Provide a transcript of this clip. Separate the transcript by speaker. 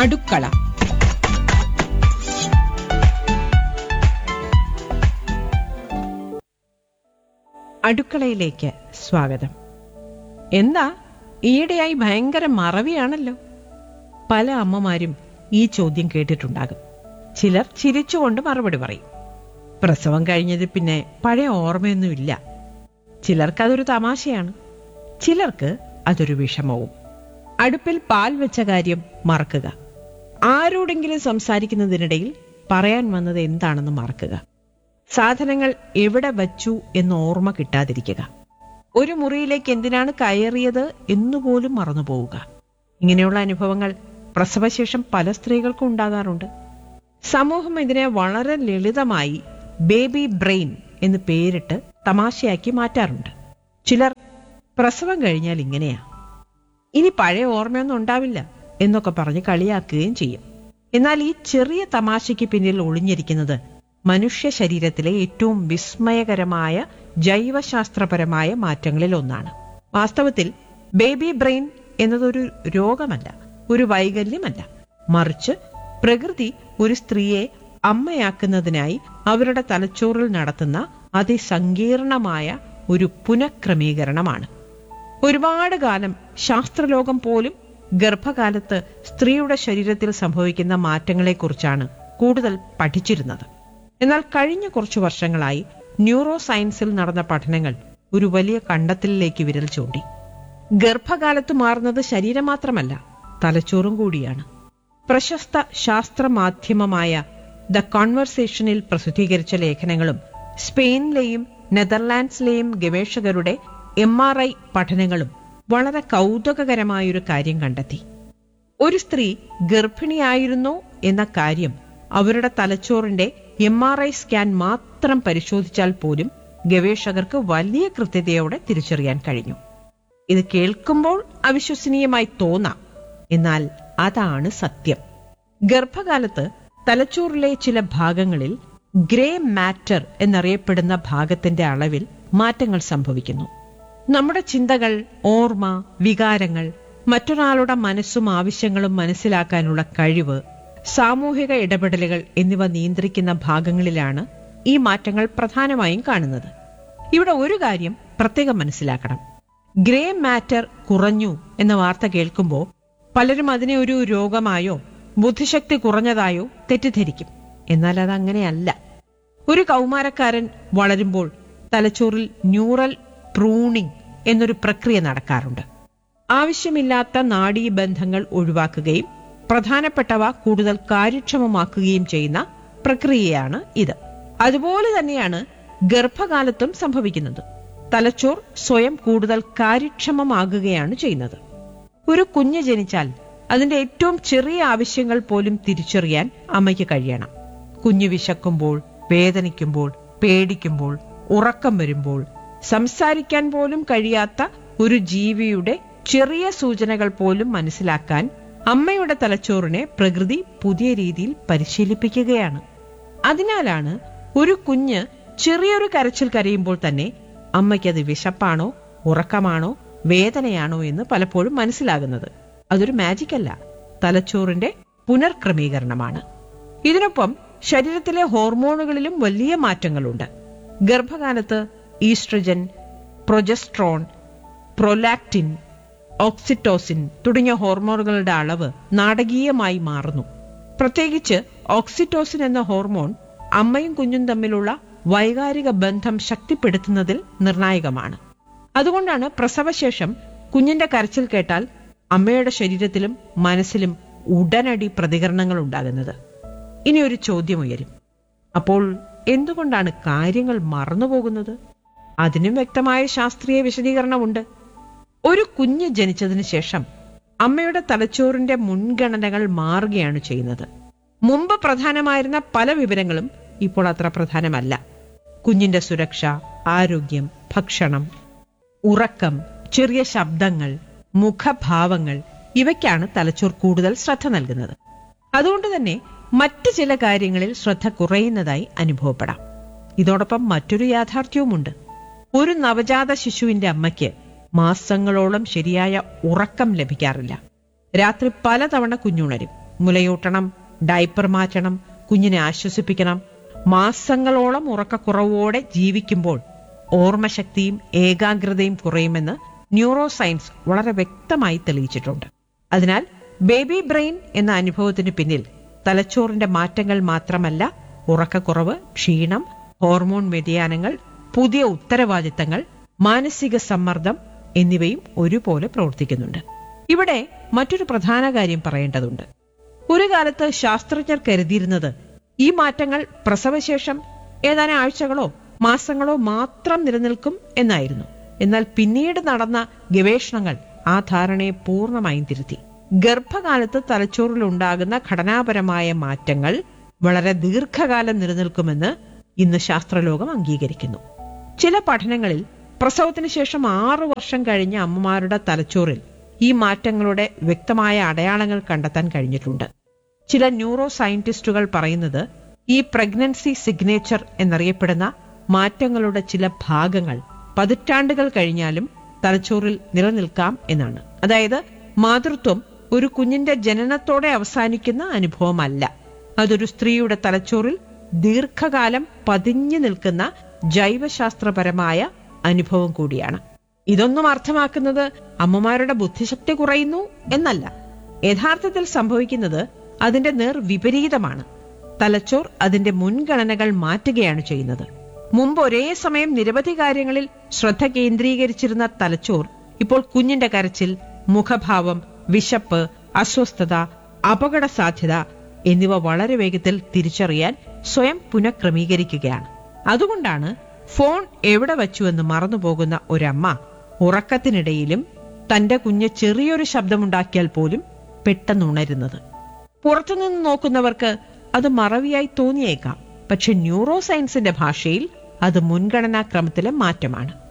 Speaker 1: അടുക്കള അടുക്കളയിലേക്ക് സ്വാഗതം എന്താ ഈയിടെയായി ഭയങ്കര മറവിയാണല്ലോ പല അമ്മമാരും ഈ ചോദ്യം കേട്ടിട്ടുണ്ടാകും ചിലർ ചിരിച്ചുകൊണ്ട് മറുപടി പറയും പ്രസവം കഴിഞ്ഞത് പിന്നെ പഴയ ഓർമ്മയൊന്നുമില്ല ചിലർക്ക് അതൊരു തമാശയാണ് ചിലർക്ക് അതൊരു വിഷമവും അടുപ്പിൽ പാൽ വെച്ച കാര്യം മറക്കുക ആരോടെങ്കിലും സംസാരിക്കുന്നതിനിടയിൽ പറയാൻ വന്നത് എന്താണെന്ന് മറക്കുക സാധനങ്ങൾ എവിടെ വച്ചു എന്ന് ഓർമ്മ കിട്ടാതിരിക്കുക ഒരു മുറിയിലേക്ക് എന്തിനാണ് കയറിയത് എന്നുപോലും മറന്നുപോവുക ഇങ്ങനെയുള്ള അനുഭവങ്ങൾ പ്രസവശേഷം പല സ്ത്രീകൾക്കും ഉണ്ടാകാറുണ്ട് സമൂഹം ഇതിനെ വളരെ ലളിതമായി ബേബി ബ്രെയിൻ എന്ന് പേരിട്ട് തമാശയാക്കി മാറ്റാറുണ്ട് ചിലർ പ്രസവം കഴിഞ്ഞാൽ ഇങ്ങനെയാ ഇനി പഴയ ഓർമ്മയൊന്നും ഉണ്ടാവില്ല എന്നൊക്കെ പറഞ്ഞ് കളിയാക്കുകയും ചെയ്യും എന്നാൽ ഈ ചെറിയ തമാശയ്ക്ക് പിന്നിൽ ഒളിഞ്ഞിരിക്കുന്നത് മനുഷ്യ ശരീരത്തിലെ ഏറ്റവും വിസ്മയകരമായ ജൈവശാസ്ത്രപരമായ മാറ്റങ്ങളിൽ ഒന്നാണ് വാസ്തവത്തിൽ ബേബി ബ്രെയിൻ എന്നതൊരു രോഗമല്ല ഒരു വൈകല്യമല്ല മറിച്ച് പ്രകൃതി ഒരു സ്ത്രീയെ അമ്മയാക്കുന്നതിനായി അവരുടെ തലച്ചോറിൽ നടത്തുന്ന അതിസങ്കീർണമായ ഒരു പുനഃക്രമീകരണമാണ് ഒരുപാട് കാലം ശാസ്ത്രലോകം പോലും ഗർഭകാലത്ത് സ്ത്രീയുടെ ശരീരത്തിൽ സംഭവിക്കുന്ന മാറ്റങ്ങളെക്കുറിച്ചാണ് കൂടുതൽ പഠിച്ചിരുന്നത് എന്നാൽ കഴിഞ്ഞ കുറച്ചു വർഷങ്ങളായി ന്യൂറോ സയൻസിൽ നടന്ന പഠനങ്ങൾ ഒരു വലിയ കണ്ടെത്തലിലേക്ക് വിരൽ ചൂണ്ടി ഗർഭകാലത്ത് മാറുന്നത് ശരീരം മാത്രമല്ല തലച്ചോറും കൂടിയാണ് പ്രശസ്ത ശാസ്ത്ര മാധ്യമമായ ദ കോൺവെർസേഷനിൽ പ്രസിദ്ധീകരിച്ച ലേഖനങ്ങളും സ്പെയിനിലെയും നെതർലാൻഡ്സിലെയും ഗവേഷകരുടെ എം ആർ ഐ പഠനങ്ങളും വളരെ കൗതുകകരമായൊരു കാര്യം കണ്ടെത്തി ഒരു സ്ത്രീ ഗർഭിണിയായിരുന്നോ എന്ന കാര്യം അവരുടെ തലച്ചോറിന്റെ എം ആർ ഐ സ്കാൻ മാത്രം പരിശോധിച്ചാൽ പോലും ഗവേഷകർക്ക് വലിയ കൃത്യതയോടെ തിരിച്ചറിയാൻ കഴിഞ്ഞു ഇത് കേൾക്കുമ്പോൾ അവിശ്വസനീയമായി തോന്നാം എന്നാൽ അതാണ് സത്യം ഗർഭകാലത്ത് തലച്ചോറിലെ ചില ഭാഗങ്ങളിൽ ഗ്രേ മാറ്റർ എന്നറിയപ്പെടുന്ന ഭാഗത്തിന്റെ അളവിൽ മാറ്റങ്ങൾ സംഭവിക്കുന്നു നമ്മുടെ ചിന്തകൾ ഓർമ്മ വികാരങ്ങൾ മറ്റൊരാളുടെ മനസ്സും ആവശ്യങ്ങളും മനസ്സിലാക്കാനുള്ള കഴിവ് സാമൂഹിക ഇടപെടലുകൾ എന്നിവ നിയന്ത്രിക്കുന്ന ഭാഗങ്ങളിലാണ് ഈ മാറ്റങ്ങൾ പ്രധാനമായും കാണുന്നത് ഇവിടെ ഒരു കാര്യം പ്രത്യേകം മനസ്സിലാക്കണം ഗ്രേ മാറ്റർ കുറഞ്ഞു എന്ന വാർത്ത കേൾക്കുമ്പോൾ പലരും അതിനെ ഒരു രോഗമായോ ബുദ്ധിശക്തി കുറഞ്ഞതായോ തെറ്റിദ്ധരിക്കും എന്നാൽ അത് അങ്ങനെയല്ല ഒരു കൗമാരക്കാരൻ വളരുമ്പോൾ തലച്ചോറിൽ ന്യൂറൽ പ്രൂണിംഗ് എന്നൊരു പ്രക്രിയ നടക്കാറുണ്ട് ആവശ്യമില്ലാത്ത നാഡീബന്ധങ്ങൾ ഒഴിവാക്കുകയും പ്രധാനപ്പെട്ടവ കൂടുതൽ കാര്യക്ഷമമാക്കുകയും ചെയ്യുന്ന പ്രക്രിയയാണ് ഇത് അതുപോലെ തന്നെയാണ് ഗർഭകാലത്തും സംഭവിക്കുന്നത് തലച്ചോർ സ്വയം കൂടുതൽ കാര്യക്ഷമമാകുകയാണ് ചെയ്യുന്നത് ഒരു കുഞ്ഞ് ജനിച്ചാൽ അതിന്റെ ഏറ്റവും ചെറിയ ആവശ്യങ്ങൾ പോലും തിരിച്ചറിയാൻ അമ്മയ്ക്ക് കഴിയണം കുഞ്ഞ് വിശക്കുമ്പോൾ വേദനിക്കുമ്പോൾ പേടിക്കുമ്പോൾ ഉറക്കം വരുമ്പോൾ സംസാരിക്കാൻ പോലും കഴിയാത്ത ഒരു ജീവിയുടെ ചെറിയ സൂചനകൾ പോലും മനസ്സിലാക്കാൻ അമ്മയുടെ തലച്ചോറിനെ പ്രകൃതി പുതിയ രീതിയിൽ പരിശീലിപ്പിക്കുകയാണ് അതിനാലാണ് ഒരു കുഞ്ഞ് ചെറിയൊരു കരച്ചിൽ കരയുമ്പോൾ തന്നെ അമ്മയ്ക്കത് വിശപ്പാണോ ഉറക്കമാണോ വേദനയാണോ എന്ന് പലപ്പോഴും മനസ്സിലാകുന്നത് അതൊരു മാജിക് അല്ല തലച്ചോറിന്റെ പുനർക്രമീകരണമാണ് ഇതിനൊപ്പം ശരീരത്തിലെ ഹോർമോണുകളിലും വലിയ മാറ്റങ്ങളുണ്ട് ഗർഭകാലത്ത് ഈസ്ട്രജൻ പ്രൊജസ്ട്രോൺ പ്രൊലാക്റ്റിൻ ഓക്സിറ്റോസിൻ തുടങ്ങിയ ഹോർമോണുകളുടെ അളവ് നാടകീയമായി മാറുന്നു പ്രത്യേകിച്ച് ഓക്സിറ്റോസിൻ എന്ന ഹോർമോൺ അമ്മയും കുഞ്ഞും തമ്മിലുള്ള വൈകാരിക ബന്ധം ശക്തിപ്പെടുത്തുന്നതിൽ നിർണായകമാണ് അതുകൊണ്ടാണ് പ്രസവശേഷം കുഞ്ഞിന്റെ കരച്ചിൽ കേട്ടാൽ അമ്മയുടെ ശരീരത്തിലും മനസ്സിലും ഉടനടി പ്രതികരണങ്ങൾ ഉണ്ടാകുന്നത് ഇനി ഒരു ചോദ്യം ഉയരും അപ്പോൾ എന്തുകൊണ്ടാണ് കാര്യങ്ങൾ മറന്നുപോകുന്നത് അതിനും വ്യക്തമായ ശാസ്ത്രീയ വിശദീകരണമുണ്ട് ഒരു കുഞ്ഞ് ജനിച്ചതിന് ശേഷം അമ്മയുടെ തലച്ചോറിന്റെ മുൻഗണനകൾ മാറുകയാണ് ചെയ്യുന്നത് മുമ്പ് പ്രധാനമായിരുന്ന പല വിവരങ്ങളും ഇപ്പോൾ അത്ര പ്രധാനമല്ല കുഞ്ഞിന്റെ സുരക്ഷ ആരോഗ്യം ഭക്ഷണം ഉറക്കം ചെറിയ ശബ്ദങ്ങൾ മുഖഭാവങ്ങൾ ഇവയ്ക്കാണ് തലച്ചോർ കൂടുതൽ ശ്രദ്ധ നൽകുന്നത് അതുകൊണ്ട് തന്നെ മറ്റ് ചില കാര്യങ്ങളിൽ ശ്രദ്ധ കുറയുന്നതായി അനുഭവപ്പെടാം ഇതോടൊപ്പം മറ്റൊരു യാഥാർത്ഥ്യവുമുണ്ട് ഒരു നവജാത ശിശുവിന്റെ അമ്മയ്ക്ക് മാസങ്ങളോളം ശരിയായ ഉറക്കം ലഭിക്കാറില്ല രാത്രി പലതവണ കുഞ്ഞുണരും മുലയൂട്ടണം ഡയപ്പർ മാറ്റണം കുഞ്ഞിനെ ആശ്വസിപ്പിക്കണം മാസങ്ങളോളം ഉറക്കക്കുറവോടെ ജീവിക്കുമ്പോൾ ഓർമ്മശക്തിയും ഏകാഗ്രതയും കുറയുമെന്ന് ന്യൂറോ സയൻസ് വളരെ വ്യക്തമായി തെളിയിച്ചിട്ടുണ്ട് അതിനാൽ ബേബി ബ്രെയിൻ എന്ന അനുഭവത്തിന് പിന്നിൽ തലച്ചോറിന്റെ മാറ്റങ്ങൾ മാത്രമല്ല ഉറക്കക്കുറവ് ക്ഷീണം ഹോർമോൺ വ്യതിയാനങ്ങൾ പുതിയ ഉത്തരവാദിത്തങ്ങൾ മാനസിക സമ്മർദ്ദം എന്നിവയും ഒരുപോലെ പ്രവർത്തിക്കുന്നുണ്ട് ഇവിടെ മറ്റൊരു പ്രധാന കാര്യം പറയേണ്ടതുണ്ട് ഒരു കാലത്ത് ശാസ്ത്രജ്ഞർ കരുതിയിരുന്നത് ഈ മാറ്റങ്ങൾ പ്രസവശേഷം ഏതാനും ആഴ്ചകളോ മാസങ്ങളോ മാത്രം നിലനിൽക്കും എന്നായിരുന്നു എന്നാൽ പിന്നീട് നടന്ന ഗവേഷണങ്ങൾ ആ ധാരണയെ പൂർണ്ണമായും തിരുത്തി ഗർഭകാലത്ത് തലച്ചോറിൽ ഉണ്ടാകുന്ന ഘടനാപരമായ മാറ്റങ്ങൾ വളരെ ദീർഘകാലം നിലനിൽക്കുമെന്ന് ഇന്ന് ശാസ്ത്രലോകം അംഗീകരിക്കുന്നു ചില പഠനങ്ങളിൽ പ്രസവത്തിന് ശേഷം ആറു വർഷം കഴിഞ്ഞ അമ്മമാരുടെ തലച്ചോറിൽ ഈ മാറ്റങ്ങളുടെ വ്യക്തമായ അടയാളങ്ങൾ കണ്ടെത്താൻ കഴിഞ്ഞിട്ടുണ്ട് ചില ന്യൂറോ സയന്റിസ്റ്റുകൾ പറയുന്നത് ഈ പ്രഗ്നൻസി സിഗ്നേച്ചർ എന്നറിയപ്പെടുന്ന മാറ്റങ്ങളുടെ ചില ഭാഗങ്ങൾ പതിറ്റാണ്ടുകൾ കഴിഞ്ഞാലും തലച്ചോറിൽ നിലനിൽക്കാം എന്നാണ് അതായത് മാതൃത്വം ഒരു കുഞ്ഞിന്റെ ജനനത്തോടെ അവസാനിക്കുന്ന അനുഭവമല്ല അതൊരു സ്ത്രീയുടെ തലച്ചോറിൽ ദീർഘകാലം പതിഞ്ഞു നിൽക്കുന്ന ജൈവശാസ്ത്രപരമായ അനുഭവം കൂടിയാണ് ഇതൊന്നും അർത്ഥമാക്കുന്നത് അമ്മമാരുടെ ബുദ്ധിശക്തി കുറയുന്നു എന്നല്ല യഥാർത്ഥത്തിൽ സംഭവിക്കുന്നത് അതിന്റെ നേർ വിപരീതമാണ് തലച്ചോർ അതിന്റെ മുൻഗണനകൾ മാറ്റുകയാണ് ചെയ്യുന്നത് മുമ്പ് ഒരേ സമയം നിരവധി കാര്യങ്ങളിൽ ശ്രദ്ധ കേന്ദ്രീകരിച്ചിരുന്ന തലച്ചോർ ഇപ്പോൾ കുഞ്ഞിന്റെ കരച്ചിൽ മുഖഭാവം വിശപ്പ് അസ്വസ്ഥത അപകട സാധ്യത എന്നിവ വളരെ വേഗത്തിൽ തിരിച്ചറിയാൻ സ്വയം പുനഃക്രമീകരിക്കുകയാണ് അതുകൊണ്ടാണ് ഫോൺ എവിടെ വച്ചുവെന്ന് മറന്നുപോകുന്ന ഒരമ്മ ഉറക്കത്തിനിടയിലും തന്റെ കുഞ്ഞ് ചെറിയൊരു ശബ്ദമുണ്ടാക്കിയാൽ പോലും പെട്ടെന്ന് ഉണരുന്നത് പുറത്തുനിന്ന് നോക്കുന്നവർക്ക് അത് മറവിയായി തോന്നിയേക്കാം പക്ഷെ ന്യൂറോ സയൻസിന്റെ ഭാഷയിൽ അത് മുൻഗണനാ ക്രമത്തിലെ മാറ്റമാണ്